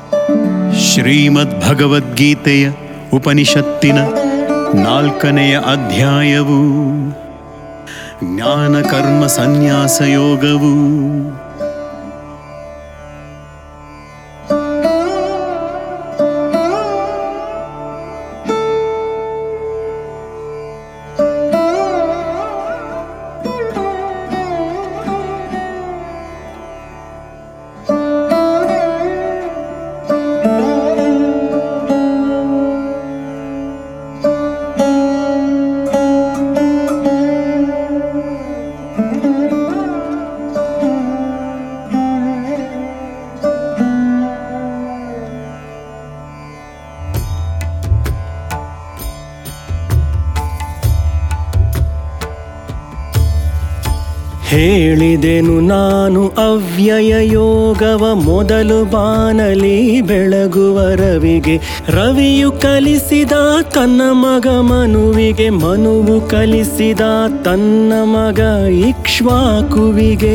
ಶ್ರೀಮದ್ ಭಗವದ್ಗೀತೆಯ ಉಪನಿಷತ್ತಿನ ನಾಲ್ಕನೆಯ ಅಧ್ಯಾಯವು ಜ್ಞಾನ ಕರ್ಮ ಸನ್ಯಾಸ ಯೋಗವು ಹೇಳಿದೆನು ನಾನು ಅವ್ಯಯ ಯೋಗವ ಮೊದಲು ಬಾನಲಿ ಬೆಳಗುವ ರವಿಗೆ ರವಿಯು ಕಲಿಸಿದ ತನ್ನ ಮಗ ಮನುವಿಗೆ ಮನುವು ಕಲಿಸಿದ ತನ್ನ ಮಗ ಇಕ್ಷ್ವಾಕುವಿಗೆ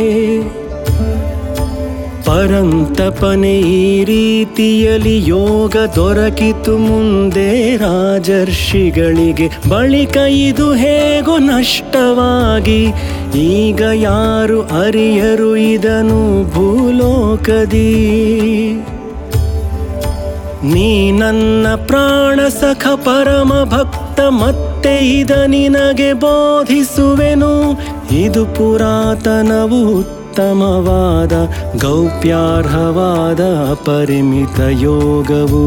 ಪರಂತಪನೆ ಈ ರೀತಿಯಲ್ಲಿ ಯೋಗ ದೊರಕಿತು ಮುಂದೆ ರಾಜರ್ಷಿಗಳಿಗೆ ಬಳಿಕ ಇದು ಹೇಗೋ ನಷ್ಟವಾಗಿ ಈಗ ಯಾರು ಅರಿಯರು ಇದನು ಭೂಲೋಕದಿ ನೀ ನನ್ನ ಪ್ರಾಣ ಸಖ ಪರಮ ಭಕ್ತ ಮತ್ತೆ ಇದ ನಿನಗೆ ಬೋಧಿಸುವೆನು ಇದು ಪುರಾತನವು ಉತ್ತಮವಾದ ಗೌಪ್ಯಾರ್ಹವಾದ ಅಪರಿಮಿತ ಯೋಗವು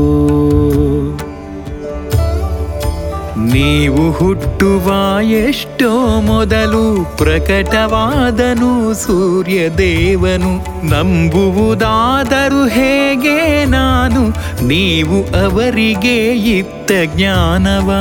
ನೀವು ಹುಟ್ಟುವ ಎಷ್ಟೋ ಮೊದಲು ಪ್ರಕಟವಾದನು ಸೂರ್ಯ ದೇವನು ನಂಬುವುದಾದರೂ ಹೇಗೆ ನಾನು ನೀವು ಅವರಿಗೆ ಇತ್ತ ಜ್ಞಾನವಾ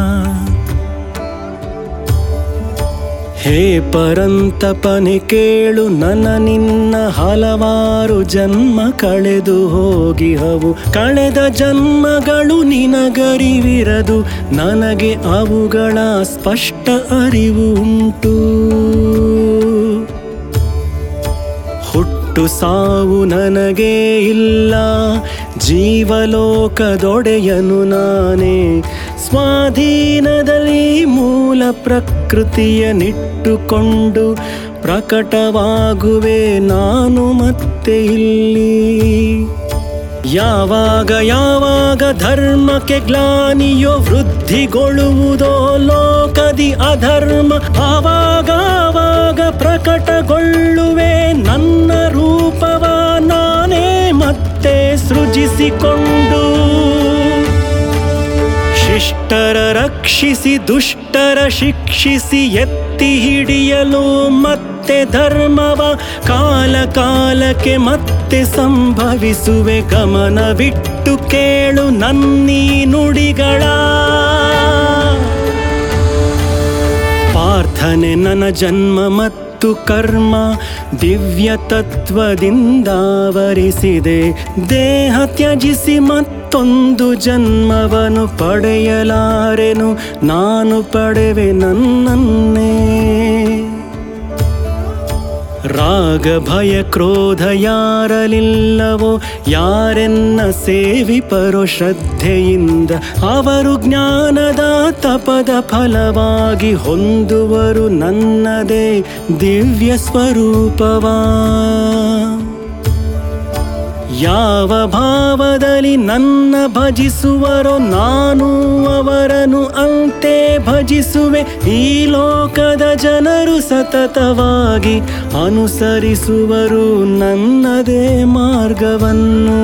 ಹೇ ಪರಂತಪನೆ ಕೇಳು ನನ್ನ ನಿನ್ನ ಹಲವಾರು ಜನ್ಮ ಕಳೆದು ಹೋಗಿಹವು ಕಳೆದ ಜನ್ಮಗಳು ನಿನಗರಿವಿರದು ನನಗೆ ಅವುಗಳ ಸ್ಪಷ್ಟ ಅರಿವು ಉಂಟು ಹುಟ್ಟು ಸಾವು ನನಗೇ ಇಲ್ಲ ಜೀವಲೋಕದೊಡೆಯನು ನಾನೇ ಸ್ವಾಧೀನದಲ್ಲಿ ಮೂಲ ಪ್ರಕೃತಿಯ ನಿಟ್ಟುಕೊಂಡು ಪ್ರಕಟವಾಗುವೆ ನಾನು ಮತ್ತೆ ಇಲ್ಲಿ ಯಾವಾಗ ಯಾವಾಗ ಧರ್ಮಕ್ಕೆ ಗ್ಲಾನಿಯೋ ವೃದ್ಧಿಗೊಳ್ಳುವುದೋ ಲೋಕದಿ ಅಧರ್ಮ ಆವಾಗ ಆವಾಗ ಪ್ರಕಟಗೊಳ್ಳುವೆ ನನ್ನ ರೂಪವ ನಾನೇ ಮತ್ತೆ ಸೃಜಿಸಿಕೊಂಡು ಶಿಷ್ಟರ ರಕ್ಷಿಸಿ ದುಷ್ಟರ ಶಿಕ್ಷಿಸಿ ಎತ್ತಿ ಹಿಡಿಯಲು ಮತ್ತೆ ಧರ್ಮವ ಕಾಲ ಕಾಲಕ್ಕೆ ಮತ್ತೆ ಸಂಭವಿಸುವೆ ಗಮನವಿಟ್ಟು ಕೇಳು ನನ್ನೀ ನುಡಿಗಳ ಪ್ರಾರ್ಥನೆ ನನ್ನ ಜನ್ಮ ಮತ್ತು ಕರ್ಮ ದಿವ್ಯ ತತ್ವದಿಂದಾವರಿಸಿದೆ ದೇಹ ತ್ಯಜಿಸಿ ಮತ್ತೊಂದು ಜನ್ಮವನ್ನು ಪಡೆಯಲಾರೆನು ನಾನು ಪಡೆವೆ ನನ್ನನ್ನೇ ರಾಗ ಭಯ ಕ್ರೋಧ ಯಾರಲಿಲ್ಲವೋ ಯಾರೆನ್ನ ಸೇವಿಪರೋ ಶ್ರದ್ಧೆಯಿಂದ ಅವರು ಜ್ಞಾನದ ತಪದ ಫಲವಾಗಿ ಹೊಂದುವರು ನನ್ನದೇ ದಿವ್ಯ ಸ್ವರೂಪವಾ ಯಾವ ಭಾವದಲ್ಲಿ ನನ್ನ ಭಜಿಸುವರೋ ನಾನು ಅವರನ್ನು ಅಂತೆ ಭಜಿಸುವೆ ಈ ಲೋಕದ ಜನರು ಸತತವಾಗಿ ಅನುಸರಿಸುವರು ನನ್ನದೇ ಮಾರ್ಗವನ್ನು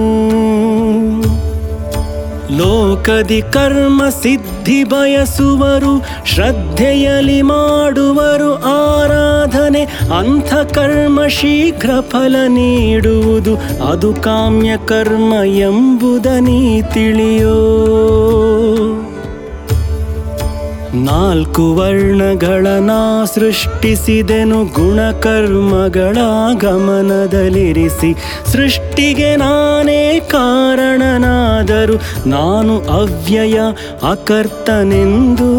ಲೋಕದಿ ಕರ್ಮ ಸಿದ್ಧಿ ಬಯಸುವರು ಶ್ರದ್ಧೆಯಲ್ಲಿ ಮಾಡುವರು ಆರಾಧನೆ ಅಂಥ ಕರ್ಮ ಶೀಘ್ರ ಫಲ ನೀಡುವುದು ಅದು ಕಾಮ್ಯ ಕರ್ಮ ಎಂಬುದನೀ ತಿಳಿಯೋ ನಾಲ್ಕು ವರ್ಣಗಳನ ಸೃಷ್ಟಿಸಿದೆನು ಗುಣಕರ್ಮಗಳ ಗಮನದಲ್ಲಿರಿಸಿ ಸೃಷ್ಟಿಗೆ ನಾನೇ ಕಾರಣನಾದರು ನಾನು ಅವ್ಯಯ ಅಕರ್ತನೆಂದು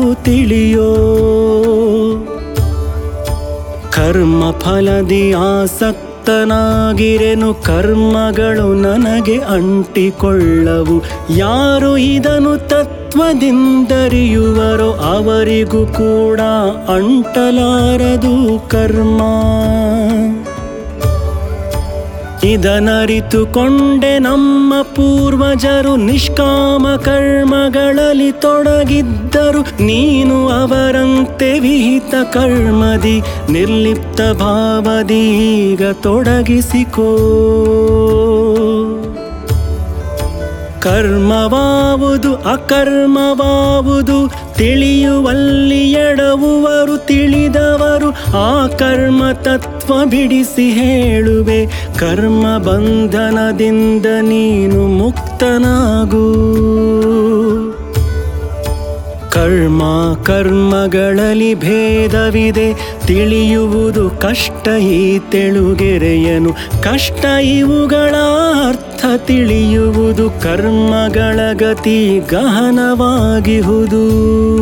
ತಿಳಿಯೋ ಕರ್ಮ ಫಲದಿ ಆಸಕ್ತ ಮುಕ್ತನಾಗಿರೆನು ಕರ್ಮಗಳು ನನಗೆ ಅಂಟಿಕೊಳ್ಳವು ಯಾರು ಇದನ್ನು ತತ್ವದಿಂದರಿಯುವರೋ ಅವರಿಗೂ ಕೂಡ ಅಂಟಲಾರದು ಕರ್ಮ ಇದನರಿತುಕೊಂಡೆ ನಮ್ಮ ಪೂರ್ವಜರು ನಿಷ್ಕಾಮ ಕರ್ಮಗಳಲ್ಲಿ ತೊಡಗಿದ್ದರು ನೀನು ಅವರಂತೆ ವಿಹಿತ ಕರ್ಮದಿ ನಿರ್ಲಿಪ್ತ ಭಾವದಿ ಈಗ ತೊಡಗಿಸಿಕೋ ಕರ್ಮವಾವುದು ಅಕರ್ಮವಾವುದು ತಿಳಿಯುವಲ್ಲಿ ಎಡವುವರು ತಿಳಿದವರು ಆ ಕರ್ಮ ತತ್ವ ಬಿಡಿಸಿ ಹೇಳುವೆ ಕರ್ಮ ಬಂಧನದಿಂದ ನೀನು ಮುಕ್ತನಾಗು ಕರ್ಮ ಕರ್ಮಗಳಲ್ಲಿ ಭೇದವಿದೆ ತಿಳಿಯುವುದು ಕಷ್ಟ ಈ ತೆಳುಗೆರೆಯನು ಕಷ್ಟ ಇವುಗಳ ಅರ್ಥ ತಿಳಿಯುವುದು ಕರ್ಮಗಳ ಗತಿ ಗಹನವಾಗಿಹುದು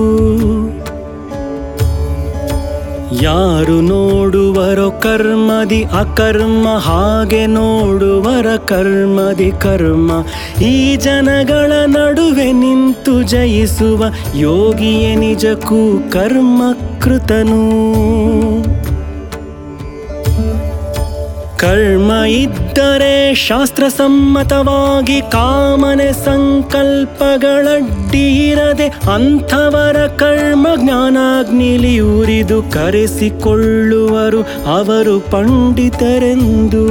ಯಾರು ನೋಡುವರೋ ಕರ್ಮದಿ ಅಕರ್ಮ ಹಾಗೆ ನೋಡುವರ ಕರ್ಮದಿ ಕರ್ಮ ಈ ಜನಗಳ ನಡುವೆ ನಿಂತು ಜಯಿಸುವ ಯೋಗಿಯೇ ನಿಜಕ್ಕೂ ಕರ್ಮಕೃತನು ಕರ್ಮ ಇದ್ದರೆ ಶಾಸ್ತ್ರಸಮ್ಮತವಾಗಿ ಕಾಮನೆ ಸಂಕಲ್ಪಗಳಡ್ಡಿ ಇರದೆ ಅಂಥವರ ಕರ್ಮ ಜ್ಞಾನಾಗ್ನಿಲಿ ಉರಿದು ಕರೆಸಿಕೊಳ್ಳುವರು ಅವರು ಪಂಡಿತರೆಂದು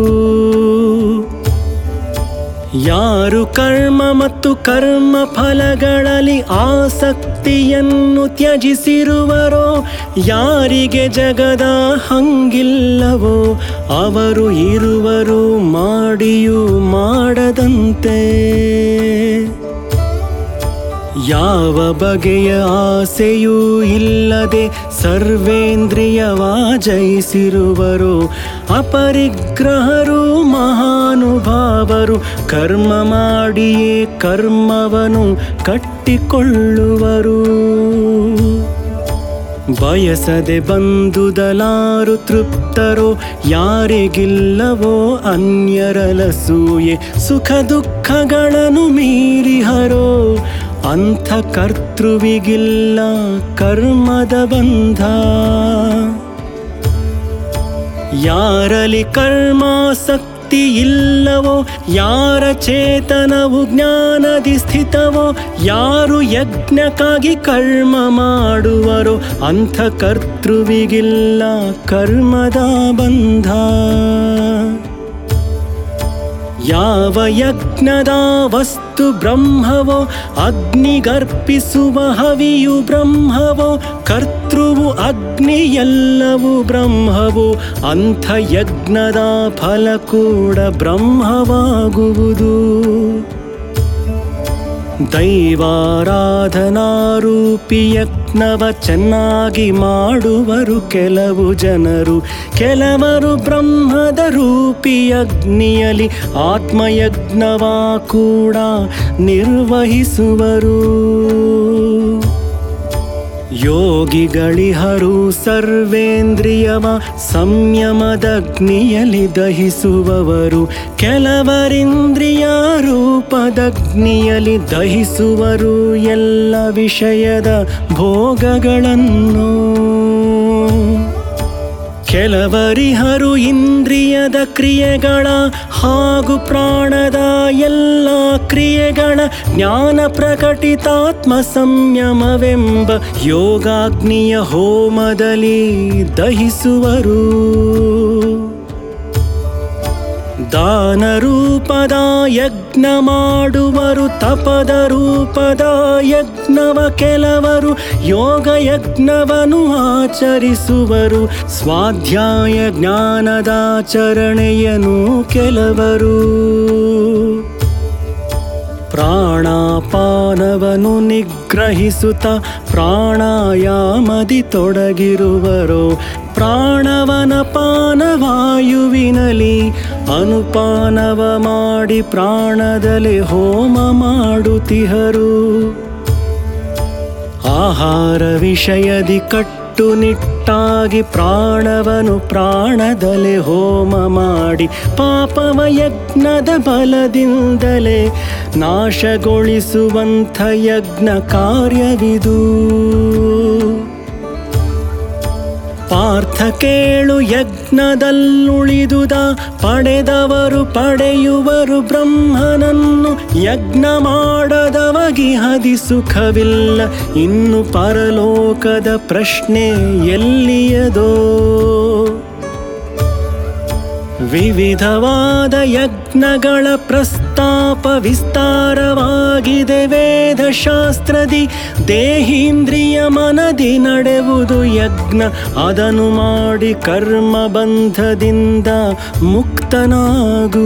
ಯಾರು ಕರ್ಮ ಮತ್ತು ಕರ್ಮ ಫಲಗಳಲ್ಲಿ ಆಸಕ್ತಿಯನ್ನು ತ್ಯಜಿಸಿರುವರೋ ಯಾರಿಗೆ ಜಗದ ಹಂಗಿಲ್ಲವೋ ಅವರು ಇರುವರು ಮಾಡಿಯೂ ಮಾಡದಂತೆ ಯಾವ ಬಗೆಯ ಆಸೆಯೂ ಇಲ್ಲದೆ ಸರ್ವೇಂದ್ರಿಯವ ಜಯಿಸಿರುವರು ಅಪರಿಗ್ರಹರು ಮಹಾನುಭಾವರು ಕರ್ಮ ಮಾಡಿಯೇ ಕರ್ಮವನು ಕಟ್ಟಿಕೊಳ್ಳುವರು ಬಯಸದೆ ಬಂದುದಲಾರು ತೃಪ್ತರೋ ಯಾರಿಗಿಲ್ಲವೋ ಅನ್ಯರಲಸೂಯೆ ಸುಖ ದುಃಖಗಳನ್ನು ಮೀರಿಹರೋ ಅಂಥ ಕರ್ತೃವಿಗಿಲ್ಲ ಕರ್ಮದ ಬಂಧ ಯಾರಲ್ಲಿ ಕರ್ಮಾಸಕ್ತಿ ಇಲ್ಲವೋ ಯಾರ ಚೇತನವು ಜ್ಞಾನದಿ ಸ್ಥಿತವೋ ಯಾರು ಯಜ್ಞಕ್ಕಾಗಿ ಕರ್ಮ ಮಾಡುವರೋ ಅಂಥ ಕರ್ತೃವಿಗಿಲ್ಲ ಕರ್ಮದ ಬಂಧ ಯಾವ ಯಜ್ಞದ ವಸ್ತು ಬ್ರಹ್ಮವೋ ಅಗ್ನಿಗರ್ಪಿಸುವ ಹವಿಯು ಬ್ರಹ್ಮವೋ ಕರ್ತೃವು ಅಗ್ನಿ ಎಲ್ಲವೂ ಬ್ರಹ್ಮವು ಅಂಥ ಯಜ್ಞದ ಫಲ ಕೂಡ ಬ್ರಹ್ಮವಾಗುವುದು ದೈವಾರಾಧನಾರೂಪಿ ಯಜ್ಞವ ಚೆನ್ನಾಗಿ ಮಾಡುವರು ಕೆಲವು ಜನರು ಕೆಲವರು ಬ್ರಹ್ಮದ ರೂಪಿ ಅಗ್ನಿಯಲಿ ಆತ್ಮಯಜ್ಞವ ಕೂಡ ನಿರ್ವಹಿಸುವರು ಯೋಗಿಗಳಿಹರು ಸರ್ವೇಂದ್ರಿಯವ ಸಂಯಮದಗ್ನಿಯಲಿ ದಹಿಸುವವರು ಕೆಲವರಿಂದ್ರಿಯ ರೂಪದಗ್ನಿಯಲಿ ದಹಿಸುವರು ಎಲ್ಲ ವಿಷಯದ ಭೋಗಗಳನ್ನು ಕೆಲವರಿಹರು ಇಂದ್ರಿಯದ ಕ್ರಿಯೆಗಳ ಹಾಗೂ ಪ್ರಾಣದ ಎಲ್ಲ ಕ್ರಿಯೆಗಳ ಜ್ಞಾನ ಪ್ರಕಟಿತಾತ್ಮ ಸಂಯಮವೆಂಬ ಯೋಗಾಗ್ನಿಯ ಹೋಮದಲ್ಲಿ ದಹಿಸುವರು ದಾನ ರೂಪದ ಯಜ್ಞ ಮಾಡುವರು ತಪದ ರೂಪದ ಯಜ್ಞವ ಕೆಲವರು ಯೋಗ ಯಜ್ಞವನ್ನು ಆಚರಿಸುವರು ಸ್ವಾಧ್ಯಾಯ ಜ್ಞಾನದಾಚರಣೆಯನು ಕೆಲವರು ಪ್ರಾಣಾಪಾನವನು ನಿಗ್ರಹಿಸುತ್ತ ಪ್ರಾಣಾಯಾಮದಿ ತೊಡಗಿರುವರು ಪ್ರಾಣವನ ಪಾನವಾಯುವಿನಲಿ ಅನುಪಾನವ ಮಾಡಿ ಪ್ರಾಣದಲ್ಲಿ ಹೋಮ ಮಾಡುತ್ತಿಹರು ಆಹಾರ ವಿಷಯದಿ ಕಟ್ಟು ಕಟ್ಟುನಿಟ್ಟಾಗಿ ಪ್ರಾಣವನು ಪ್ರಾಣದಲೆ ಹೋಮ ಮಾಡಿ ಪಾಪವ ಯಜ್ಞದ ಬಲದಿಂದಲೇ ನಾಶಗೊಳಿಸುವಂಥ ಯಜ್ಞ ಕಾರ್ಯವಿದು ಪಾರ್ಥ ಕೇಳು ಯಜ್ಞದಲ್ಲುಳಿದುದ ಪಡೆದವರು ಪಡೆಯುವರು ಬ್ರಹ್ಮನನ್ನು ಯಜ್ಞ ಮಾಡದವಗಿ ಹದಿ ಸುಖವಿಲ್ಲ ಇನ್ನು ಪರಲೋಕದ ಪ್ರಶ್ನೆ ಎಲ್ಲಿಯದೋ ವಿವಿಧವಾದ ಯಜ್ಞಗಳ ಪ್ರಸ್ತಾಪ ವಿಸ್ತಾರವಾಗಿದೆ ವೇದಶಾಸ್ತ್ರದಿ ದೇಹೀಂದ್ರಿಯ ಮನದಿ ನಡೆವುದು ಯಜ್ಞ ಅದನ್ನು ಮಾಡಿ ಕರ್ಮ ಬಂಧದಿಂದ ಮುಕ್ತನಾಗೂ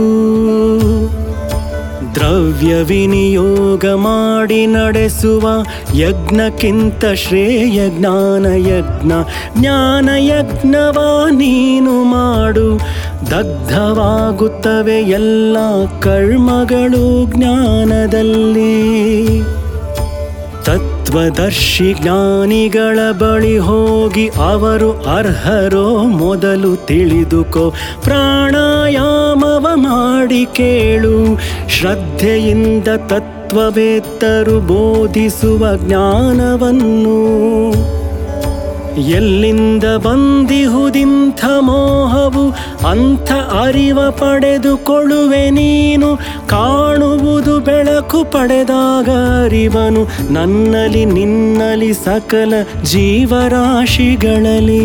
ದ್ರವ್ಯ ವಿನಿಯೋಗ ಮಾಡಿ ನಡೆಸುವ ಯಜ್ಞಕ್ಕಿಂತ ಶ್ರೇಯ ಜ್ಞಾನ ಯಜ್ಞ ಜ್ಞಾನ ಯಜ್ಞವ ನೀನು ಮಾಡು ದಗ್ಧವಾಗುತ್ತವೆ ಎಲ್ಲ ಕರ್ಮಗಳು ಜ್ಞಾನದಲ್ಲಿ ತತ್ವದರ್ಶಿ ಜ್ಞಾನಿಗಳ ಬಳಿ ಹೋಗಿ ಅವರು ಅರ್ಹರೋ ಮೊದಲು ತಿಳಿದುಕೋ ಪ್ರಾಣಾಯಾಮವ ಮಾಡಿ ಕೇಳು ಶ್ರದ್ಧೆಯಿಂದ ತತ್ವವೇತ್ತರು ಬೋಧಿಸುವ ಜ್ಞಾನವನ್ನು ಎಲ್ಲಿಂದ ಬಂದಿಹುದಿಂಥ ಮೋಹವು ಅಂಥ ಅರಿವ ಪಡೆದುಕೊಳ್ಳುವೆ ನೀನು ಕಾಣುವುದು ಬೆಳಕು ಪಡೆದಾಗ ಅರಿವನು ನನ್ನಲ್ಲಿ ನಿನ್ನಲ್ಲಿ ಸಕಲ ಜೀವರಾಶಿಗಳಲ್ಲಿ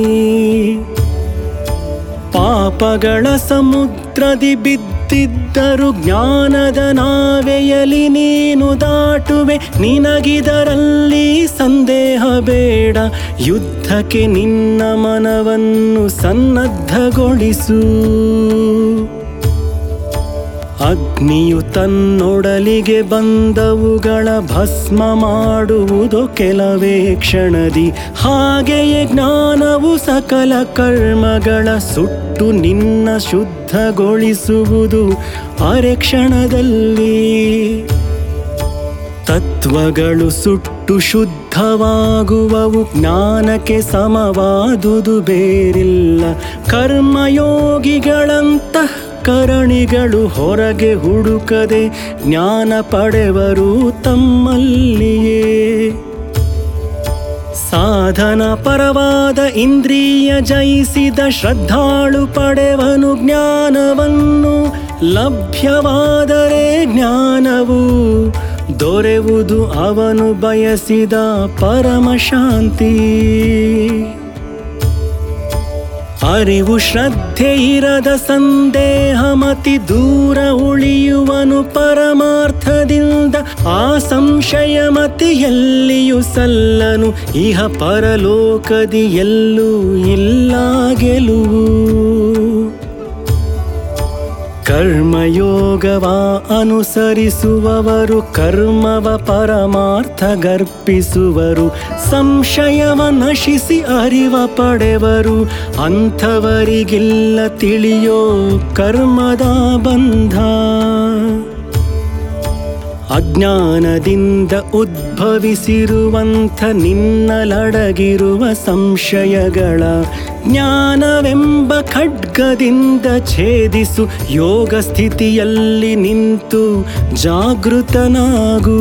ಪಾಪಗಳ ಸಮುದ್ರದಿ ಬಿದ್ದಿದ್ದರು ಜ್ಞಾನದ ನಾವೆಯಲಿ ನೀನು ದಾಟುವೆ ನಿನಗಿದರಲ್ಲಿ ಸಂದೇಹ ಬೇಡ ಯುದ್ಧಕ್ಕೆ ನಿನ್ನ ಮನವನ್ನು ಸನ್ನದ್ಧಗೊಳಿಸು ಅಗ್ನಿಯು ತನ್ನೊಡಲಿಗೆ ಬಂದವುಗಳ ಭಸ್ಮ ಮಾಡುವುದು ಕೆಲವೇ ಕ್ಷಣದಿ ಹಾಗೆಯೇ ಜ್ಞಾನವು ಸಕಲ ಕರ್ಮಗಳ ಸುಟ್ಟು ನಿನ್ನ ಶುದ್ಧಗೊಳಿಸುವುದು ಅರೆ ಕ್ಷಣದಲ್ಲಿ ತತ್ವಗಳು ಸುಟ್ಟು ಶುದ್ಧವಾಗುವವು ಜ್ಞಾನಕ್ಕೆ ಸಮವಾದುದು ಬೇರಿಲ್ಲ ಕರ್ಮಯೋಗಿಗಳಂತಹ ಕರಣಿಗಳು ಹೊರಗೆ ಹುಡುಕದೆ ಜ್ಞಾನ ಪಡೆವರು ತಮ್ಮಲ್ಲಿಯೇ ಸಾಧನ ಪರವಾದ ಇಂದ್ರಿಯ ಜಯಿಸಿದ ಶ್ರದ್ಧಾಳು ಪಡೆವನು ಜ್ಞಾನವನ್ನು ಲಭ್ಯವಾದರೆ ಜ್ಞಾನವು ದೊರೆವುದು ಅವನು ಬಯಸಿದ ಪರಮ ಶಾಂತಿ ಅರಿವು ಶ್ರದ್ಧೆ ಇರದ ಸಂದೇಹ ಮತಿ ದೂರ ಉಳಿಯುವನು ಪರಮಾರ್ಥದಿಂದ ಆ ಸಂಶಯ ಮತಿ ಎಲ್ಲಿಯೂ ಸಲ್ಲನು ಇಹ ಪರಲೋಕದಿ ಎಲ್ಲೂ ಇಲ್ಲ ಗೆಲುವು ಕರ್ಮಯೋಗವ ಅನುಸರಿಸುವವರು ಕರ್ಮವ ಪರಮಾರ್ಥ ಗರ್ಪಿಸುವರು ಸಂಶಯವ ನಶಿಸಿ ಅರಿವ ಪಡೆವರು ಅಂಥವರಿಗಿಲ್ಲ ತಿಳಿಯೋ ಕರ್ಮದ ಬಂಧ ಅಜ್ಞಾನದಿಂದ ಉದ್ಭವಿಸಿರುವಂಥ ನಿನ್ನಲಡಗಿರುವ ಸಂಶಯಗಳ ಜ್ಞಾನವೆಂಬ ಖಡ್ಗದಿಂದ ಛೇದಿಸು ಯೋಗ ಸ್ಥಿತಿಯಲ್ಲಿ ನಿಂತು ಜಾಗೃತನಾಗೂ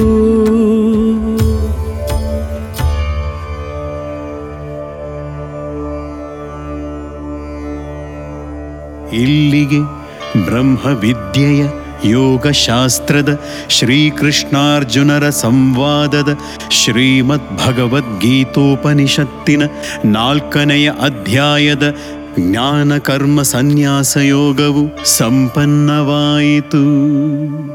ಇಲ್ಲಿಗೆ ಬ್ರಹ್ಮವಿದ್ಯೆಯ ಯೋಗಶಾಸ್ತ್ರದ ಶ್ರೀಕೃಷ್ಣಾರ್ಜುನರ ಸಂವಾದದ ಶ್ರೀಮದ್ ಭಗವದ್ಗೀತೋಪನಿಷತ್ತಿನ ನಾಲ್ಕನೆಯ ಅಧ್ಯಾಯದ ಜ್ಞಾನ ಕರ್ಮ ಸನ್ಯಾಸ ಯೋಗವು ಸಂಪನ್ನವಾಯಿತು